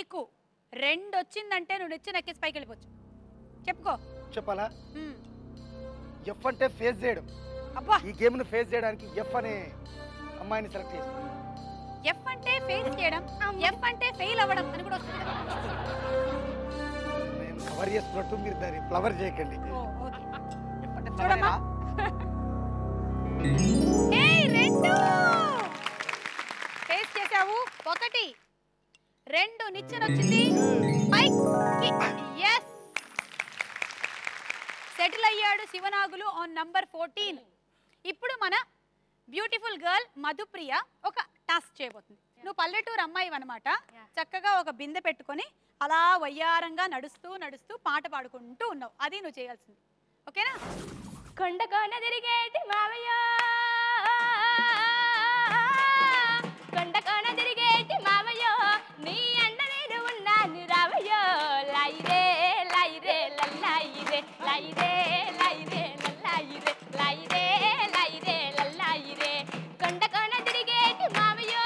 నీకు రెండు వచ్చిందంటే నువ్వు నిచ్చెన ఎక్కేసి పైకి వెళ్ళిపోవచ్చు చెప్పుకో చెప్పాలా మ్మ్. ఎఫ్ అంటే ఫేస్ చేయడం అబ్బా ఈ గేమ్ ను ఫేస్ చేయడానికి ఎఫ్ అనే అమ్మాయిని సెలెక్ట్ చేసి ఎఫ్ అంటే ఫెయిల్ చేయడం ఎఫ్ అంటే ఫెయిల్ అవ్వడం అని కూడా వస్తుంది కదా నేను కవర్ చేస్తున్నట్టు మీరు దాన్ని ఫ్లవర్ చేయకండి ఓ, ఓకే. ఎప్పటి చూడమ్మా. సమయమా? ఏయ్, రెండు ఫేస్ చేసావు ఒకటి రెండు నిచ్చెన వచ్చింది పైకి ఎస్ సెటిల్ అయ్యాడు శివనాగులు ఆన్ నంబర్ ఫోర్టీన్ ఇప్పుడు మన బ్యూటిఫుల్ గర్ల్ మధుప్రియ ఒక టాస్క్ చేయబోతుంది నువ్వు పల్లెటూరు అమ్మాయి అనమాట చక్కగా ఒక బిందె పెట్టుకొని అలా వయ్యారంగా నడుస్తూ నడుస్తూ పాట పాడుకుంటూ ఉన్నావు అది నువ్వు చేయాల్సింది ఓకేనా కొండ కొన తిరిగేటి మావయ్య కొండ కొన తిరిగేటి మావయ్య నీ అండ నేను ఉన్నాను రావయ్యో లైరే లైరే లల్లాయిరే లైరే లైరే లల్లాయిరే లైరే లైరే లల్లాయిరే కొండ కొన తిరిగేటి మావయ్య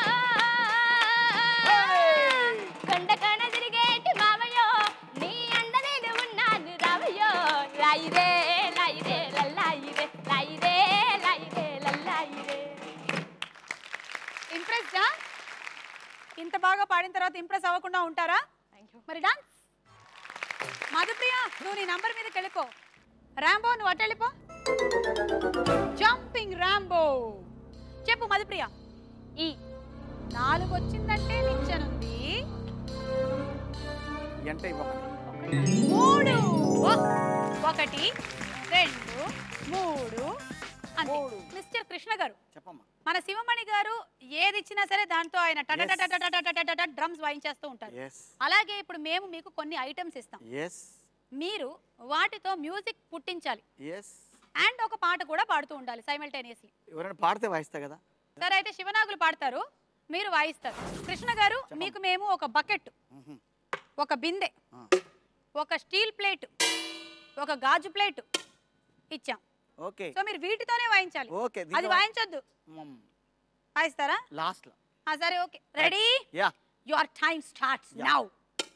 కొండ కొన తిరిగేటి మావయ్య నీ అండ నేను ఉన్నాను రావయ్యో లైరే లైరే లల్లాయిరే లైరే లైరే లల్లాయిరే ఇంప్రెస్ ఇంత బాగా పాడిన తర్వాత ఇంప్రెస్ అవ్వకుండా ఉంటారా మరి డాన్స్ మధుప్రియ నువ్వు నీ నంబర్ మీదకి వెళ్ళిపో రాంబో నువ్వు అటు వెళ్ళిపో జంపింగ్ రాంబో చెప్పు మధుప్రియ ఈ నాలుగు వచ్చిందంటే నిచ్చెనుంది ఎంత ఇవ్వమని మూడు ఓ, ఒకటి రెండు మూడు అంతే మూడు. మిస్టర్ కృష్ణ గారు చెప్పమ్మా మన శివమణి గారు ఏది ఇచ్చినా సరే దాంతో ఆయన డ్రమ్స్ వాయించేస్తూ ఉంటారు ఎస్ అలాగే ఇప్పుడు మేము మీకు కొన్ని ఐటమ్స్ ఇస్తాం ఎస్ మీరు వాటితో మ్యూజిక్ పుట్టించాలి ఎస్ అండ్ ఒక పాట కూడా పాడుతూ ఉండాలి సైమల్టేనియస్లీ ఎవరైనా పాడితే వాయిస్తా కదా సరే అయితే శివనాగులు పాడతారు మీరు వాయిస్తారు కృష్ణ గారు మీకు మేము ఒక బకెట్ మ్హూ. ఒక బిందె ఆ. ఒక స్టీల్ ప్లేట్ ఒక గాజు ప్లేట్ ఇచ్చాం ఓకే సో మీరు వీటితోనే వాయించాలి ఓకే అది వాయించొద్దు వాయిస్తారా లాస్ట్ లో ఆ, సరే okay ready yeah your time starts Yeah. Now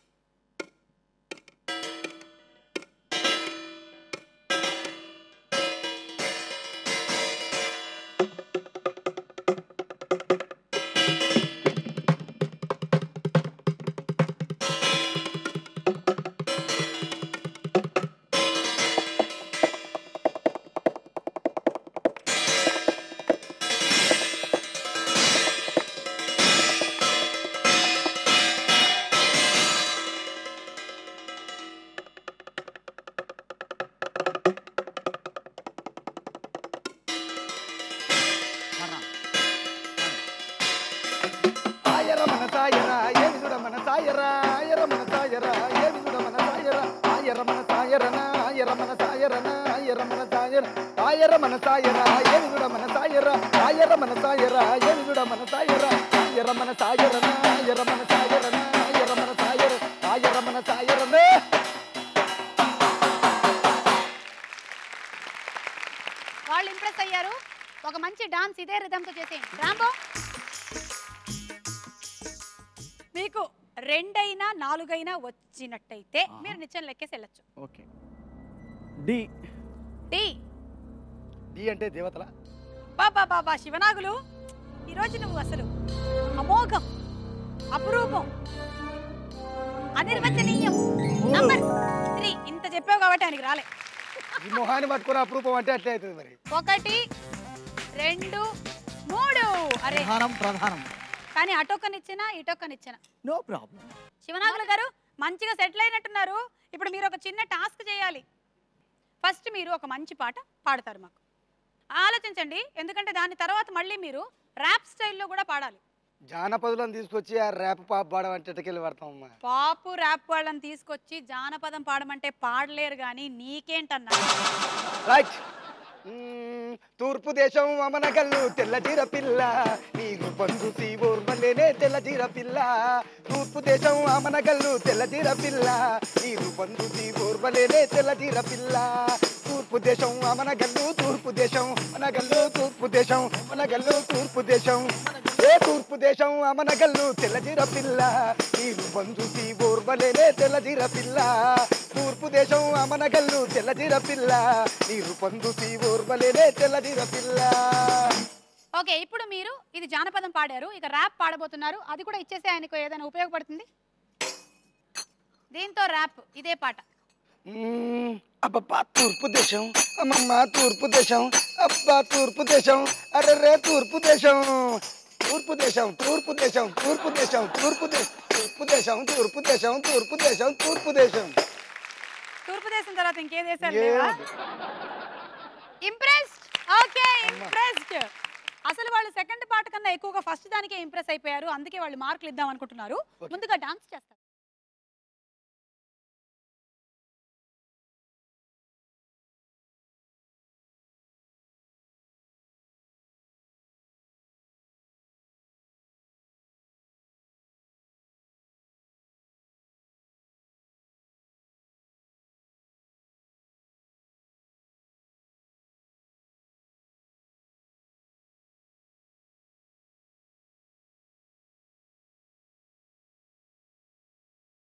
ఆయర మన సాయరా ఏమి చూడ మన సాయరా ఆయర మన సాయరా ఏమి చూడ మన సాయరా ఆయర మన సాయరన ఆయర మన సాయరన ఆయర మన సాయర ఆయర మన సాయరా ఏమి చూడ మన సాయరా ఆయర మన సాయరా ఏమి చూడ మన సాయరా ఆయర మన సాయరన ఆయర మన సాయరన ఆయర మన సాయర ఆయర మన సాయరనే వాళ్ళు ఇంప్రెస్ అయ్యారు ఒక మంచి డాన్స్ ఇదే రిధంతో చేసేయండి రాంబో మీకు రెండైనా నాలుగైనా వచ్చినట్టయితే మీరు నిత్యం లెక్కేసి వెళ్ళొచ్చు ఓకే డి టీ డి అంటే దేవతల బాబా బాబా శివనాగులు ఈరోజు నువ్వు అసలు అమోఘం అపురూపం అనిర్వచనీయం నంబర్ త్రీ ఇంత చెప్పావు కాబట్టి ఆయనకి రాలే ఈ మొహాన్ని పట్టుకుని అప్రూపం అంటే అట్లే అవుతుంది మరి ఒకటి రెండు మూడు అరే ప్రధానం ప్రధానం కానీ అటొక్కనిచ్చిన ఇటొక్కనిచ్చిన నో ప్రాబ్లం శివనాగుల గారు మంచిగా సెటిల్ అయినట్టున్నారు ఇప్పుడు మీరు ఒక చిన్న టాస్క్ చేయాలి ఫస్ట్ మీరు ఒక మంచి పాట పాడతారు మాకు ఆలోచించండి ఎందుకంటే దాని తర్వాత మళ్ళీ మీరు ర్యాప్ స్టైల్లో కూడా పాడాలి జానపదులను తీసుకొచ్చి ఆ ర్యాప్ పాప్ పాడడం అంటే ఎట్టకెళ్ళి పడతామమ్మా పాపు ర్యాప్ వాళ్ళని తీసుకొచ్చి జానపదం పాడమంటే పాడలేరు కానీ నీకేంటన్నా రైట్ మ్మ్, తూర్పు దేశం అమనగల్లు తెల్ల జీర పిల్ల నీరు బంధు ఓర్మలేనే తెల్ల జీర పిల్ల తూర్పు దేశం అమనగల్లు తెల్ల జీర పిల్ల నీరు బంధు ఓర్మలేనే తెల్ల జీర పిల్ల తూర్పు దేశం అమనగల్లు తూర్పు దేశం మనగల్లు తూర్పు దేశం మనగల్లు తూర్పు దేశం ఏ తూర్పు దేశం అమనగల్లు తెల్ల జీర పిల్ల నీరు రూపం చూసి ఓర్వలేనే తెల్లజీర పిల్ల తూర్పు దేశం అమనగల్లు తెల్లజీర పిల్ల నీ రూపం చూసి ఓర్వలేనే తెల్లజీర పిల్ల ఓకే ఇప్పుడు మీరు ఇది జానపదం పాడారు ఇక ర్యాప్ పాడబోతున్నారు అది కూడా ఇచ్చేస్తే ఆయనకు ఏదైనా ఉపయోగపడుతుంది దీంతో ర్యాప్ ఇదే పాట మ్మ్. అబ్బబ్బా తూర్పు దేశం అమ్మమ్మ తూర్పు దేశం అబ్బా తూర్పు దేశం అరెరే తూర్పు దేశం తూర్పు దేశం తూర్పు దేశం తూర్పు దేశం తూర్పు దేశం తూర్పు దేశం తూర్పు దేశం తూర్పు దేశం తూర్పు దేశం తూర్పు దేశం తర్వాత ఇంకే దేశాలు ఏ- లేవా ఇంప్రెస్డ్ ఓకే ఇంప్రెస్డ్ అసలు వాళ్ళు సెకండ్ పార్ట్ కన్నా ఎక్కువగా ఫస్ట్ దానికే ఇంప్రెస్ అయిపోయారు అందుకే వాళ్ళు మార్కులు ఇద్దాం అనుకుంటున్నారు ముందుగా డాన్స్ చేస్తారు